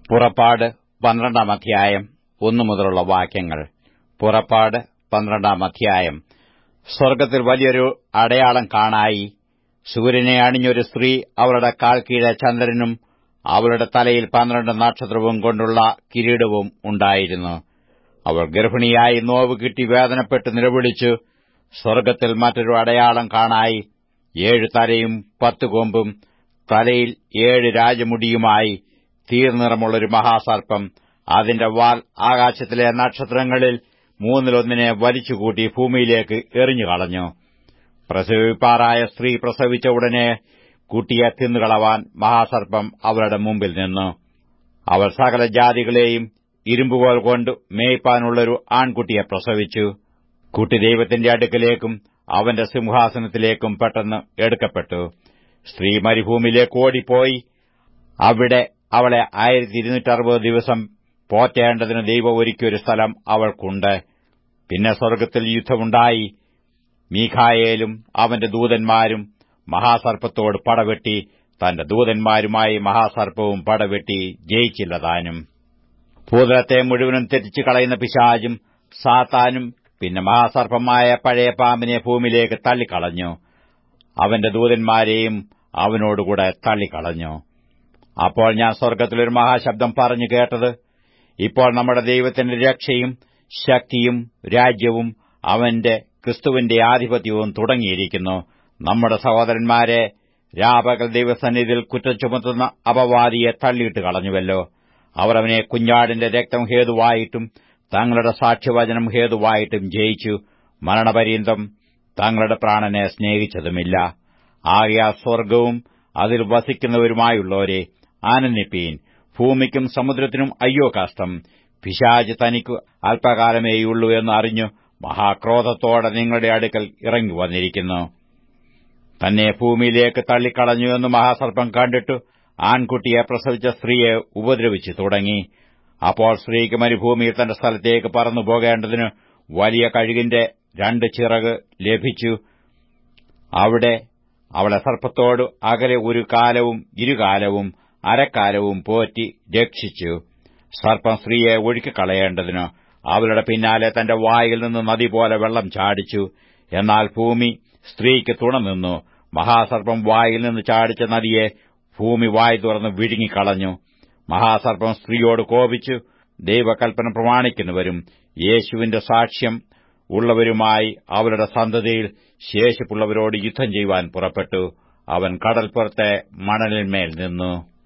പുറപ്പാട് പന്ത്രണ്ടാം അധ്യായം ഒന്നു മുതലുള്ള വാക്യങ്ങൾ പുറപ്പാട് പന്ത്രണ്ടാം അധ്യായം സ്വർഗത്തിൽ വലിയൊരു അടയാളം കാണായി സൂര്യനെ അണിഞ്ഞൊരു സ്ത്രീ അവളുടെ കാൽ കീഴെ ചന്ദ്രനും അവളുടെ തലയിൽ പന്ത്രണ്ട് നക്ഷത്രവും കൊണ്ടുള്ള കിരീടവും ഉണ്ടായിരുന്നു അവൾ ഗർഭിണിയായി നോവ് കിട്ടി വേദനപ്പെട്ട് നിലവിളിച്ചു സ്വർഗത്തിൽ മറ്റൊരു അടയാളം കാണായി ഏഴ് തലയും പത്ത് കൊമ്പും തലയിൽ ഏഴ് രാജമുടിയുമായി തീർനിറമുള്ളൊരു മഹാസർപ്പം അതിന്റെ വാൽ ആകാശത്തിലെ നക്ഷത്രങ്ങളിൽ മൂന്നിലൊന്നിനെ വലിച്ചുകൂട്ടി ഭൂമിയിലേക്ക് എറിഞ്ഞുകളഞ്ഞു പ്രസവിപ്പാറായ സ്ത്രീ പ്രസവിച്ച ഉടനെ കുട്ടിയെ തിന്നുകളവാൻ മഹാസർപ്പം അവരുടെ മുമ്പിൽ നിന്നു അവൾ സകല ജാതികളെയും ഇരുമ്പുകോൽ കൊണ്ട് മേയ്പ്പാനുള്ളൊരു ആൺകുട്ടിയെ പ്രസവിച്ചു കുട്ടി ദൈവത്തിന്റെ അടുക്കലേക്കും അവന്റെ സിംഹാസനത്തിലേക്കും പെട്ടെന്ന് എടുക്കപ്പെട്ടു സ്ത്രീ മരുഭൂമിയിലേക്ക് ഓടിപ്പോയി അവിടെ അവളെ ആയിരത്തി ഇരുന്നൂറ്ററുപത് ദിവസം പോറ്റേണ്ടതിന് ദൈവം ഒരുക്കിയൊരു സ്ഥലം അവൾക്കുണ്ട് പിന്നെ സ്വർഗത്തിൽ യുദ്ധമുണ്ടായി മീഖായേലും അവന്റെ ദൂതന്മാരും മഹാസർപ്പത്തോട് പടവെട്ടി തന്റെ ദൂതന്മാരുമായി മഹാസർപ്പവും പടവെട്ടി ജയിച്ചില്ല താനും ഭൂതലത്തെ മുഴുവനും തെറ്റിച്ചു കളയുന്ന പിശാചും സാത്താനും പിന്നെ മഹാസർപ്പമായ പഴയ പാമ്പിനെ ഭൂമിയിലേക്ക് തള്ളിക്കളഞ്ഞു അവന്റെ ദൂതന്മാരെയും അവനോടുകൂടെ തള്ളിക്കളഞ്ഞു അപ്പോൾ ഞാൻ സ്വർഗത്തിലൊരു മഹാശബ്ദം പറഞ്ഞു കേട്ടത് ഇപ്പോൾ നമ്മുടെ ദൈവത്തിന്റെ രക്ഷയും ശക്തിയും രാജ്യവും അവന്റെ ക്രിസ്തുവിന്റെ ആധിപത്യവും തുടങ്ങിയിരിക്കുന്നു നമ്മുടെ സഹോദരന്മാരെ രാപകൽ ദൈവസന്നിധിയിൽ കുറ്റം ചുമത്തുന്ന അപവാദിയെ തള്ളിയിട്ട് കളഞ്ഞുവല്ലോ അവർ അവനെ കുഞ്ഞാടിന്റെ രക്തം ഹേതുവായിട്ടും തങ്ങളുടെ സാക്ഷ്യവചനം ഹേതുവായിട്ടും ജയിച്ചു മരണപര്യന്തം തങ്ങളുടെ പ്രാണനെ സ്നേഹിച്ചതുമില്ല ആകയാ സ്വർഗവും അതിൽ വസിക്കുന്നവരുമായുള്ളവരെ ആനന്ദിപ്പീൻ ഭൂമിക്കും സമുദ്രത്തിനും അയ്യോ കഷ്ടം പിശാജ് തനിക്ക് അല്പകാലമേയുള്ളൂ എന്ന് അറിഞ്ഞു മഹാക്രോധത്തോടെ നിങ്ങളുടെ അടുക്കൽ ഇറങ്ങി വന്നിരിക്കുന്നു തന്നെ ഭൂമിയിലേക്ക് തള്ളിക്കളഞ്ഞു എന്ന് മഹാസർപ്പം കണ്ടിട്ടു ആൺകുട്ടിയെ പ്രസവിച്ച സ്ത്രീയെ ഉപദ്രവിച്ചു തുടങ്ങി അപ്പോൾ സ്ത്രീക്ക് മരുഭൂമിയിൽ തന്റെ സ്ഥലത്തേക്ക് പറന്നു പോകേണ്ടതിന് വലിയ കഴുകിന്റെ രണ്ട് ചിറക് ലഭിച്ചു അവിടെ അവളെ സർപ്പത്തോട് അകലെ ഒരു കാലവും ഇരുകാലവും അരക്കാലവും പോറ്റി രക്ഷിച്ചു സർപ്പം സ്ത്രീയെ ഒഴുക്കിക്കളയേണ്ടതിന് അവളുടെ പിന്നാലെ തന്റെ വായിൽ നിന്ന് നദി പോലെ വെള്ളം ചാടിച്ചു എന്നാൽ ഭൂമി സ്ത്രീക്ക് തുണനിന്നു മഹാസർപ്പം വായിൽ നിന്ന് ചാടിച്ച നദിയെ ഭൂമി വായി തുറന്ന് വിഴുങ്ങിക്കളഞ്ഞു മഹാസർപ്പം സ്ത്രീയോട് കോപിച്ചു ദൈവകൽപ്പന പ്രമാണിക്കുന്നവരും യേശുവിന്റെ സാക്ഷ്യം ഉള്ളവരുമായി അവരുടെ സന്തതിയിൽ ശേഷിപ്പുള്ളവരോട് യുദ്ധം ചെയ്യുവാൻ പുറപ്പെട്ടു അവൻ കടൽപ്പുറത്തെ മണലിന്മേൽ നിന്നു